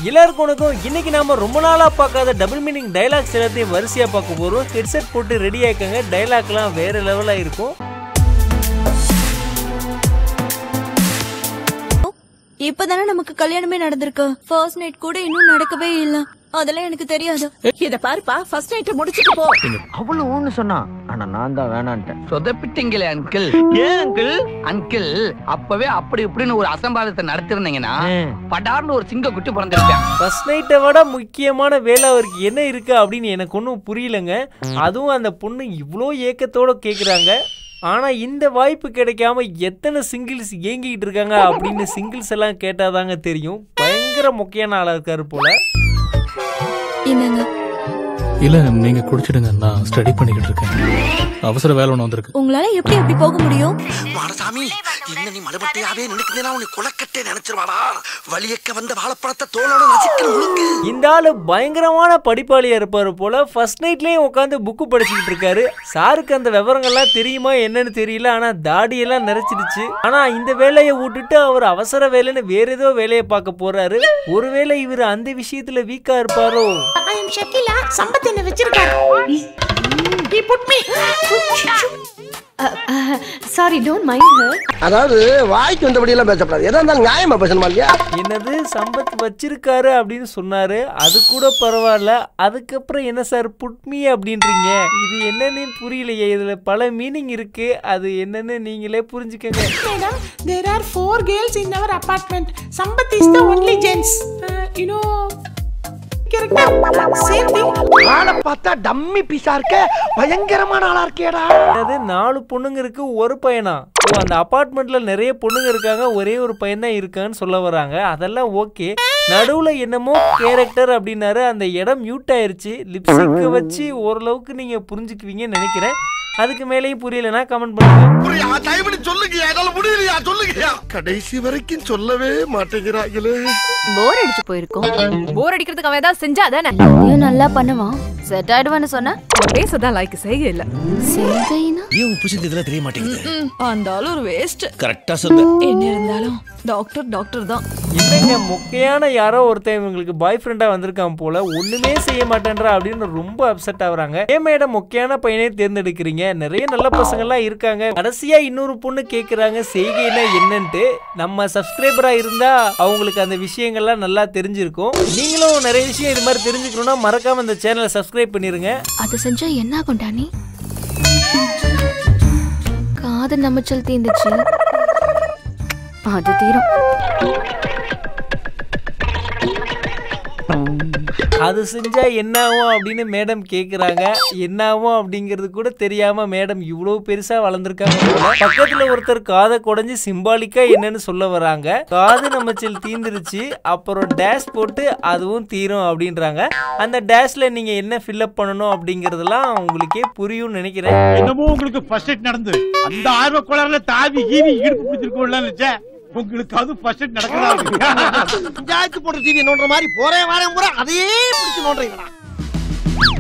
எல்லாருக்கும் வணக்கம் இன்னைக்கு நாம ரொம்ப நாளா பார்க்காத டபுள் மீனிங் டைலாக்ஸ் எல்லாத்தையும் வரிசையா பார்க்க போறோம் ஹெட்செட் போட்டு ரெடி ஆயிக்கங்க டைலாக்லாம் வேற லெவலா இருக்கும் இப்பதானே நமக்கு கல்யாணமே நடந்திருக்கு ஃபர்ஸ்ட் நைட் கூட இன்னும் நடக்கவே இல்ல அதெல்லாம் எனக்கு தெரியாது இத பாருப்பா ஃபர்ஸ்ட் நைட் முடிச்சிட்டு போ அவளும் ஒண்ணு சொன்னா ஆனா நான் தான் வேணான்ட்டேன் சொதப்பிட்டீங்களே அங்கிள் ஏன் அங்கிள் அங்கிள் அப்பவே அப்படி இப்படின்னு ஒரு அசம்பாவிதத்தை நடத்திருந்தீங்கன்னா படார்னு ஒரு சிங்க குட்டி பிறந்திருப்பேன் ஃபர்ஸ்ட் நைட்டை விட முக்கியமான வேலை அவருக்கு என்ன இருக்கு அப்படின்னு எனக்கு ஒன்றும் புரியலங்க அதுவும் அந்த பொண்ணு இவ்வளோ ஏக்கத்தோட கேட்குறாங்க ஆனால் இந்த வாய்ப்பு கிடைக்காம எத்தனை சிங்கிள்ஸ் ஏங்கிக்கிட்டு இருக்காங்க அப்படின்னு சிங்கிள்ஸ் எல்லாம் கேட்டாதாங்க தெரியும் பயங்கர முக்கியமான ஆளாக இருக்காரு போல என்னங்க இல்ல நீங்க குடிச்சிடுங்க நான் ஸ்டடி பண்ணிக்கிட்டு இருக்கேன் அவசர வேலை ஒன்று வந்திருக்கு உங்களால எப்படி அப்படி போக முடியும் மாடசாமி என்ன நீ மறுபடியாவே நினைக்கிறேன் உன்னை குலக்கட்டே நினைச்சிருவாடா வழியக்க வந்த வாழைப்பழத்தை தோலோட நசுக்கி முழுக்கு இந்த ஆளு பயங்கரமான படிப்பாளியா இருப்பாரு போல ஃபர்ஸ்ட் நைட்லயும் உட்காந்து புக்கு படிச்சுக்கிட்டு இருக்காரு சாருக்கு அந்த விவரங்கள்லாம் தெரியுமா என்னன்னு தெரியல ஆனா தாடியெல்லாம் நிறைச்சிடுச்சு ஆனா இந்த வேலையை விட்டுட்டு அவர் அவசர வேலைன்னு வேற ஏதோ வேலையை பார்க்க போறாரு ஒருவேளை இவர் அந்த விஷயத்துல வீக்கா இருப்பாரோ ஐ அம் ஷக்கிலா சம்பத் என்ன வச்சிருக்காரு he put me sorry don't mind her அதாவது வாய்க்கு வந்தபடி எல்லாம் பேசப்படாது எதா இருந்தாலும் நியாயமா பேசணுமா இல்லையா என்னது சம்பத் வச்சிருக்காரு அப்படின்னு சொன்னாரு அது கூட பரவாயில்ல அதுக்கப்புறம் என்ன சார் புட்மி அப்படின்றீங்க இது என்னன்னு புரியலையே இதுல பல மீனிங் இருக்கு அது என்னன்னு நீங்களே புரிஞ்சுக்கங்க madam there are four girls in our apartment Sampath is the only gents uh, you know correct same thing ஆளை பார்த்தா டம்மி பீஸா இருக்க பயங்கரமான ஆளா இருக்கேடா அது நாலு பொண்ணுங்க இருக்கு ஒரு பையனா ஓ அந்த அபார்ட்மெண்ட்ல நிறைய பொண்ணுங்க இருக்காங்க ஒரே ஒரு பையன் தான் இருக்கான்னு சொல்ல வராங்க அதெல்லாம் ஓகே நடுவுல என்னமோ கேரக்டர் அப்படின்னாரு அந்த இடம் மியூட் ஆயிருச்சு லிப்ஸ்டிக்கை வச்சு ஓரளவுக்கு நீங்க புரிஞ்சுக்குவீங்கன்னு நினைக்கிறேன் அதுக்கு மேலேயும் புரியலனா கமெண்ட் பண்ணுங்க தயவுனு சொல்லுங்க என்னால முடியலையா சொல்லுங்க கடைசி வரைக்கும் சொல்லவே மாட்டேங்கிறாங்களே போர் அடிச்சு போயிருக்கோம் போர் அடிக்கிறதுக்கு அவன் ஏதாவது செஞ்சா தானே ஐயோ நல்லா பண்ணுவான் செட் ஆயிடுவான்னு சொன்ன அவன் பேசதான் லைக் செய்ய இல்ல செய்கைனா ஏன் உப்பு செஞ்சதுல தெரிய மாட்டேங்குது அந்த ஆளு ஒரு வேஸ்ட் கரெக்டா சொன்ன என்ன இருந்தாலும் டாக்டர் டாக்டர் தான் இல்லைங்க மொக்கையான யாரோ ஒருத்தன் இவங்களுக்கு பாய் ஃப்ரெண்டா வந்திருக்கான் போல ஒண்ணுமே செய்ய மாட்டேன்றா அப்படின்னு ரொம்ப அப்செட் ஆகுறாங்க ஏன் மேடம் மொக்கையான பையனே தேர்ந்தெடுக்கிறீங்க நிறைய நல்ல பசங்கள்லாம் இருக்காங்க கடைசியா இன்னொரு பொண்ணு கேக்குறாங்க செய்கைனா என்னன்ட்டு நம்ம சப்ஸ்கிரைபரா இருந்தா அவங்களுக்கு அந்த விஷயங்கள்லாம் நல்லா தெரிஞ்சிருக்கும் நீங்களும் நிறைய விஷயம் இது மாதிரி தெரிஞ்சுக்கணும்னா மறக்காம இந்த சேனலை சப்ஸ்கிரைப் பண்ணிருங்க அது செஞ்சா என்ன ஆகும் டானி காது நமச்சல் தீந்துச்சு அது தீரும் அது செஞ்சா என்ன ஆகும் அப்படின்னு மேடம் கேக்குறாங்க என்ன ஆகும் அப்படிங்கிறது கூட தெரியாம மேடம் இவ்வளவு பெருசா வளர்ந்துருக்காங்க போல. பக்கத்துல ஒருத்தர் காதை குடைஞ்சு சிம்பாலிக்கா என்னன்னு சொல்ல வராங்க காது நமச்சில் தீந்துருச்சு அப்புறம் டேஷ் போட்டு அதுவும் தீரும் அப்படின்றாங்க அந்த டேஷ்ல நீங்க என்ன ஃபில்அப் பண்ணணும் அப்படிங்கறதெல்லாம் உங்களுக்கே புரியும்னு நினைக்கிறேன் என்னமோ உங்களுக்கு ஃபர்ஸ்ட் எய்ட் நடந்து அந்த ஆர்வ கோளாறுல தாவி கீவி இடுப்பு பிடிச்சிருக்கோம்ல நினைச்சேன் உங்களுக்கு அது ஃபர்ஸ்ட் எய்ட் நடக்கிறதா பஞ்சாயத்து போட்ட டிவி நோண்டுற மாதிரி போறேன் வரேன் பூரா அதையே பிடிச்சு நோண்டுறீங்களா